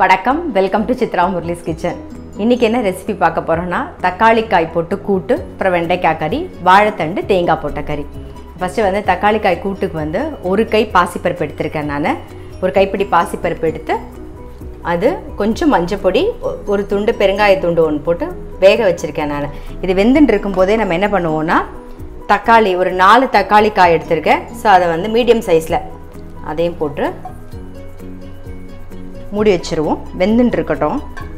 வணக்கம் welcome to Chitra Murali's kitchen இன்றைக்கி என்ன ரெசிபி பார்க்க போகிறோன்னா தக்காளி காய் போட்டு கூட்டு அப்புறம் வெண்டைக்காய் கறி வாழைத்தண்டு தேங்காய் போட்ட கறி ஃபஸ்ட்டு வந்து தக்காளி காய் கூட்டுக்கு வந்து ஒரு கை பாசிப்பருப்பு எடுத்திருக்கேன் நான் ஒரு கைப்பிடி பாசிப்பருப்பு எடுத்து அது கொஞ்சம் மஞ்சள் பொடி ஒ- ஒரு துண்டு பெருங்காய துண்டு ஒன்று போட்டு வேக வச்சுருக்கேன் நான் இது வெந்துட்டு இருக்கும்போதே நம்ம என்ன பண்ணுவோன்னா தக்காளி ஒரு நாலு தக்காளி காய் எடுத்திருக்கேன் ஸோ அதை வந்து மீடியம் சைஸில் அதையும் போட்டு மூடி வச்சிருவோம் வெந்துட்டு இருக்கட்டும்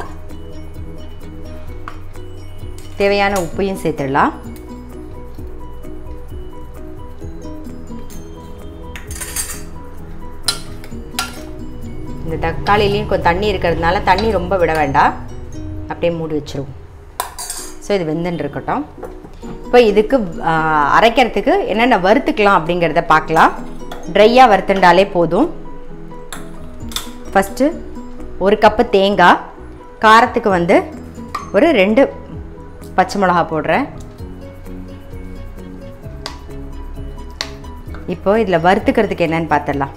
தேவையான உப்பையும் சேர்த்துடலாம் இந்த தக்காளிலையும் கொஞ்சம் தண்ணி இருக்கிறதுனால தண்ணி ரொம்ப விட வேண்டாம் அப்படியே மூடி வச்சிருவோம் ஸோ இது வெந்துட்டு இருக்கட்டும் இப்போ இதுக்கு ஆ, அரைக்கிறதுக்கு என்னென்ன வறுத்துக்கலாம் அப்படிங்கிறத பார்க்கலாம் ட்ரையாக வறுத்துண்டாலே போதும் ஃபஸ்ட்டு ஒரு கப்பு தேங்காய் காரத்துக்கு வந்து ஒரு ரெண்டு பச்சை மிளகா போடுறேன் இப்போ இதில் வறுத்துக்கிறதுக்கு என்னன்னு பார்த்துடலாம்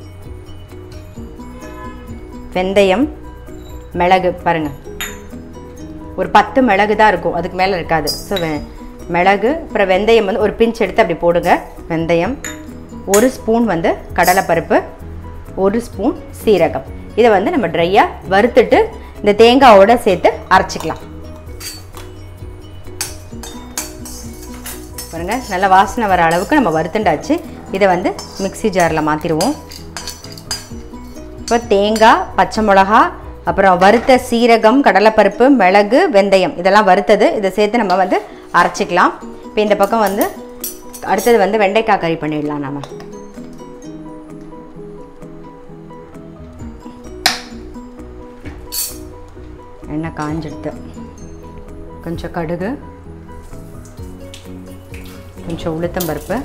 வெந்தயம் மிளகு பாருங்கள் ஒரு பத்து மிளகு தான் இருக்கும் அதுக்கு மேலே இருக்காது ஸோ மிளகு அப்புறம் வெந்தயம் வந்து ஒரு பிஞ்ச் எடுத்து அப்படி போடுங்க வெந்தயம் ஒரு ஸ்பூன் வந்து கடலைப்பருப்பு ஒரு ஸ்பூன் சீரகம் இதை வந்து நம்ம ட்ரையாக வறுத்துட்டு இந்த தேங்காவோட சேர்த்து அரைச்சிக்கலாம் பாருங்க நல்ல வாசனை வர அளவுக்கு நம்ம வறுத்துண்டாச்சு இதை வந்து மிக்ஸி ஜாரில் மாற்றிடுவோம் இப்போ தேங்காய் பச்சை மிளகா அப்புறம் வறுத்த சீரகம் கடலைப்பருப்பு மிளகு வெந்தயம் இதெல்லாம் வறுத்தது இதை சேர்த்து நம்ம வந்து அரைச்சிக்கலாம் இப்போ இந்த பக்கம் வந்து அடுத்தது வந்து வெண்டைக்காய் கறி பண்ணிடலாம் நாம எண்ணெய் காஞ்சிடுது கொஞ்சம் கடுகு கொஞ்சம் உளுத்தம்பருப்பு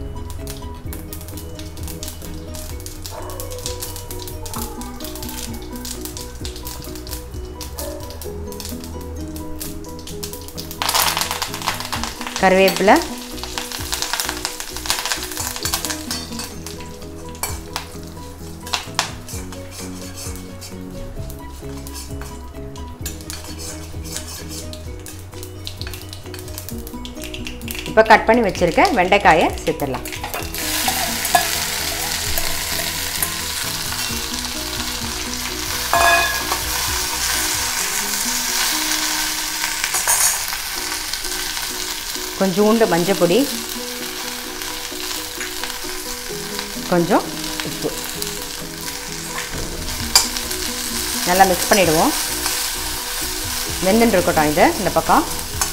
கருவேப்பிலை இப்போ கட் பண்ணி வச்சுருக்க வெண்டைக்காயை சேர்த்துடலாம் கொஞ்சோண்டு மஞ்சள் பொடி கொஞ்சம் உப்பு நல்லா மிக்ஸ் பண்ணிடுவோம் வெந்துன்னு இருக்கட்டும் இது இந்த பக்கம்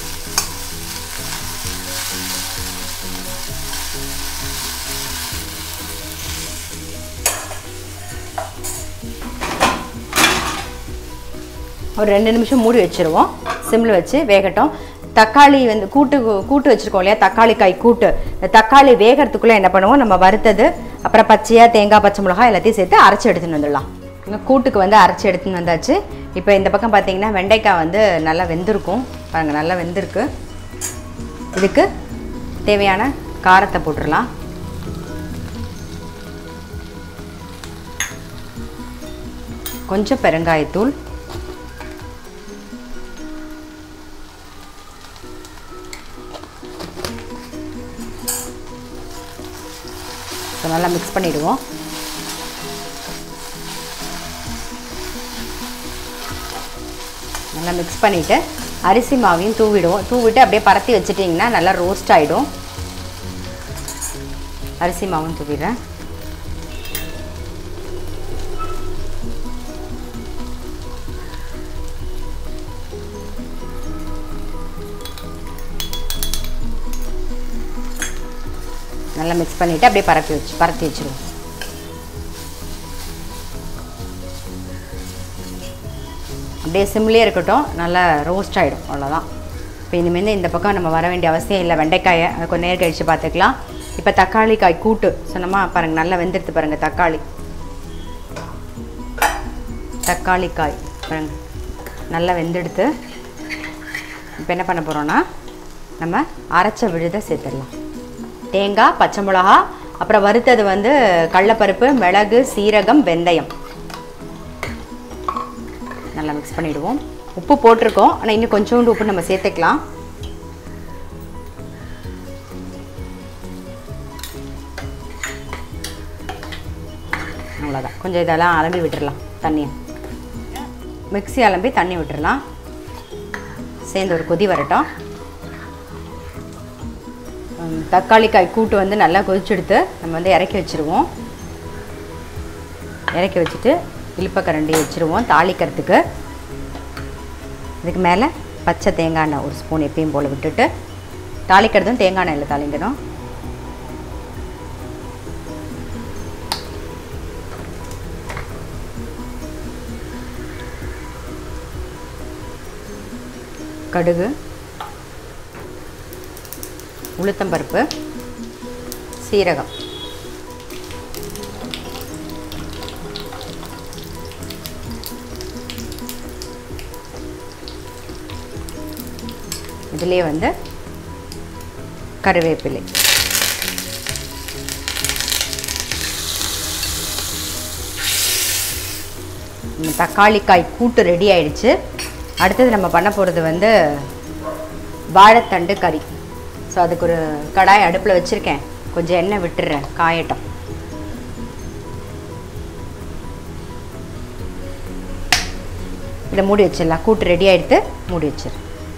ஒரு ரெண்டு நிமிஷம் மூடி வச்சுருவோம் சிம்மில் வச்சு வேகட்டும் தக்காளி வந்து கூட்டு கூட்டு வச்சுருக்கோம் இல்லையா தக்காளி காய் கூட்டு இந்த தக்காளி வேகிறதுக்குள்ளே என்ன பண்ணுவோம் நம்ம வறுத்தது அப்புறம் பச்சையாக தேங்காய் பச்சை மிளகாய் எல்லாத்தையும் சேர்த்து அரைச்சி எடுத்துன்னு வந்துடலாம் இங்கே கூட்டுக்கு வந்து அரைச்சி எடுத்துன்னு வந்தாச்சு இப்போ இந்த பக்கம் பார்த்தீங்கன்னா வெண்டைக்காய் வந்து நல்லா வெந்திருக்கும் பாருங்கள் நல்லா வெந்திருக்கு இதுக்கு தேவையான காரத்தை போட்டுடலாம் கொஞ்சம் பெருங்காயத்தூள் ஸோ நல்லா மிக்ஸ் பண்ணிவிடுவோம் நல்லா மிக்ஸ் பண்ணிவிட்டு அரிசி மாவையும் தூவிடுவோம் தூவிட்டு அப்படியே பரத்தி வச்சிட்டிங்கன்னா நல்லா ரோஸ்ட் ஆகிடும் அரிசி மாவும் தூவிடுறேன் நல்லா மிக்ஸ் பண்ணிவிட்டு அப்படியே பரப்பி வச்சு பரத்தி வச்சுருவோம் அப்படியே சிம்லேயே இருக்கட்டும் நல்லா ரோஸ்ட் ஆகிடும் அவ்வளோதான் இப்போ இனிமேல் இந்த பக்கம் நம்ம வர வேண்டிய அவசியம் இல்லை வெண்டைக்காயை அதை கொஞ்சம் நேரம் கழித்து பார்த்துக்கலாம் இப்போ தக்காளி காய் கூட்டு சொன்னோமா பாருங்கள் நல்லா வெந்துடுத்து பாருங்கள் தக்காளி தக்காளி காய் பாருங்கள் நல்லா வெந்தெடுத்து இப்போ என்ன பண்ண போகிறோன்னா நம்ம அரைச்ச விழுதை சேர்த்துடலாம் தேங்காய் பச்சை மிளகா அப்புறம் வறுத்தது வந்து கடலப்பருப்பு மிளகு சீரகம் வெந்தயம் நல்லா மிக்ஸ் பண்ணிவிடுவோம் உப்பு போட்டிருக்கோம் ஆனால் இன்னும் கொஞ்சோண்டு உப்பு நம்ம சேர்த்துக்கலாம் அவ்வளோதான் கொஞ்சம் இதெல்லாம் அலம்பி விட்டுறலாம் தண்ணியை மிக்ஸி அலம்பி தண்ணி விட்டுறலாம் சேர்ந்து ஒரு கொதி வரட்டும் ம், தக்காளி காய் கூட்டு வந்து நல்லா கொதிச்செடுத்து நம்ம வந்து இறக்கி வச்சுருவோம் இறக்கி வச்சுட்டு இழுப்பக்கரண்டி வச்சுருவோம் தாளிக்கிறதுக்கு இதுக்கு மேலே பச்சை தேங்காய் எண்ணெய் ஒரு ஸ்பூன் எப்பயும் போல் விட்டுட்டு தாளிக்கிறதும் தேங்காய் எண்ணெயில் தாளிக்கணும் கடுகு உளுத்தம்பருப்பு சீரகம் இதிலே வந்து கருவேப்பிலை ம், தக்காளி காய் கூட்டு ரெடி ஆயிடுச்சு அடுத்தது நம்ம பண்ண போகிறது வந்து வாழைத்தண்டு கறி ஸோ அதுக்கு ஒரு கடாய் அடுப்பில் வச்சுருக்கேன் கொஞ்சம் எண்ணெய் விட்டுடுறேன் காயட்டும் இதை மூடி வச்சிடலாம் கூட்டு ரெடி ஆகிடுத்து மூடி வச்சிரு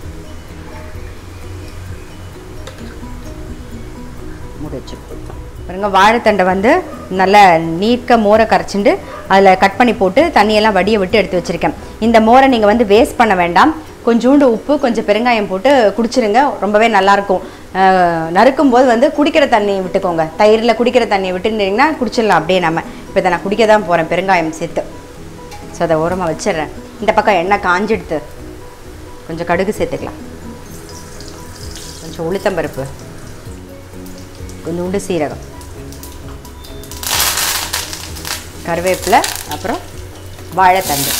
மூடி வச்சிருக்கோம் பாருங்க வாழைத்தண்டை வந்து நல்லா நீர்க்க மோரை கரைச்சிண்டு அதில் கட் பண்ணி போட்டு தண்ணியெல்லாம் வடிய விட்டு எடுத்து வச்சுருக்கேன் இந்த மோரை நீங்கள் வந்து வேஸ்ட் பண்ண வேண்டாம் கொஞ்சோண்டு உப்பு கொஞ்சம் பெருங்காயம் போட்டு குடிச்சிருங்க ரொம்பவே நல்லாயிருக்கும் நறுக்கும் போது வந்து குடிக்கிற தண்ணி விட்டுக்கோங்க தயிரில் குடிக்கிற தண்ணியை விட்டுருந்தீங்கன்னா குடிச்சிடலாம் அப்படியே நம்ம இப்போ இதை நான் குடிக்க தான் போகிறேன் பெருங்காயம் சேர்த்து ஸோ அதை ஓரமாக வச்சிடுறேன் இந்த பக்கம் எண்ணெய் காஞ்சிடுத்து கொஞ்சம் கடுகு சேர்த்துக்கலாம் கொஞ்சம் உளுத்தம்பருப்பு கொஞ்சோண்டு சீரகம் கருவேப்பிலை அப்புறம் வாழைத்தண்டு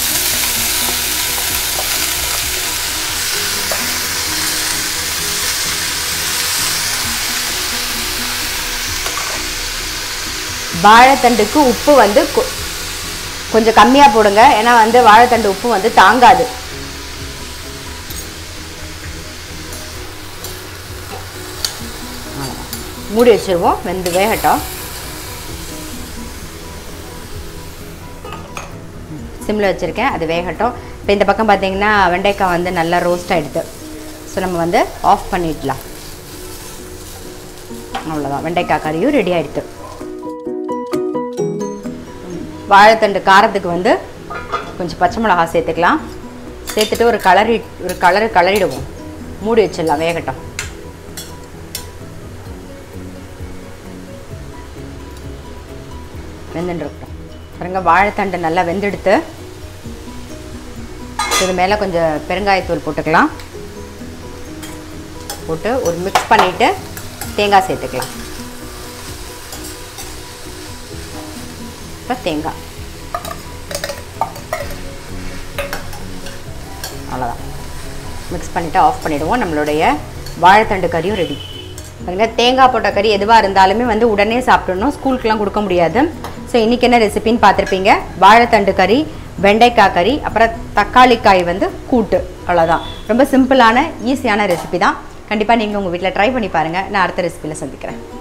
வாழைத்தண்டுக்கு உப்பு வந்து கொ- கொஞ்சம் கம்மியாக போடுங்க ஏன்னா வந்து வாழைத்தண்டு உப்பு வந்து தாங்காது அவ்வளவுதான். மூடி வச்சிருவோம் வெந்து வேகட்டும் சிம்மில் வச்சுருக்கேன் அது வேகட்டும் இப்போ இந்த பக்கம் பார்த்தீங்கன்னா வெண்டைக்காய் வந்து நல்லா ரோஸ்ட் ஆகிடுது ஸோ நம்ம வந்து ஆஃப் பண்ணிடலாம் அவ்வளோதான் வெண்டைக்காய் கறியும் ரெடி ஆகிடுது வாழைத்தண்டு காரத்துக்கு வந்து கொஞ்சம் பச்சை மிளகா சேர்த்துக்கலாம் சேர்த்துட்டு ஒரு கலரி ஒரு கலரு கலரிடுவோம் மூடி வச்சிடலாம் வேகட்டும் வெந்துட்டு இருக்கட்டும் பாருங்க வாழைத்தண்டு நல்லா வெந்தெடுத்து இது மேலே கொஞ்சம் பெருங்காயத்தூள் போட்டுக்கலாம் போட்டு ஒரு மிக்ஸ் பண்ணிவிட்டு தேங்காய் சேர்த்துக்கலாம் இப்போ தேங்காய் அவ்வளோதான் மிக்ஸ் பண்ணிவிட்டு ஆஃப் பண்ணிவிடுவோம் நம்மளுடைய வாழைத்தண்டு கறியும் ரெடி பாருங்க தேங்காய் போட்ட கறி எதுவாக இருந்தாலுமே வந்து உடனே சாப்பிடணும் ஸ்கூலுக்குலாம் கொடுக்க முடியாது ஸோ இன்றைக்கி என்ன ரெசிபின்னு பார்த்துருப்பீங்க வாழைத்தண்டு கறி வெண்டைக்காய் கறி அப்புறம் தக்காளி காய் வந்து கூட்டு அவ்வளோதான் ரொம்ப சிம்பிளான ஈஸியான ரெசிபி தான் கண்டிப்பாக நீங்கள் உங்கள் வீட்டில் ட்ரை பண்ணி பாருங்கள் நான் அடுத்த ரெசிபியில் சந்திக்கிறேன்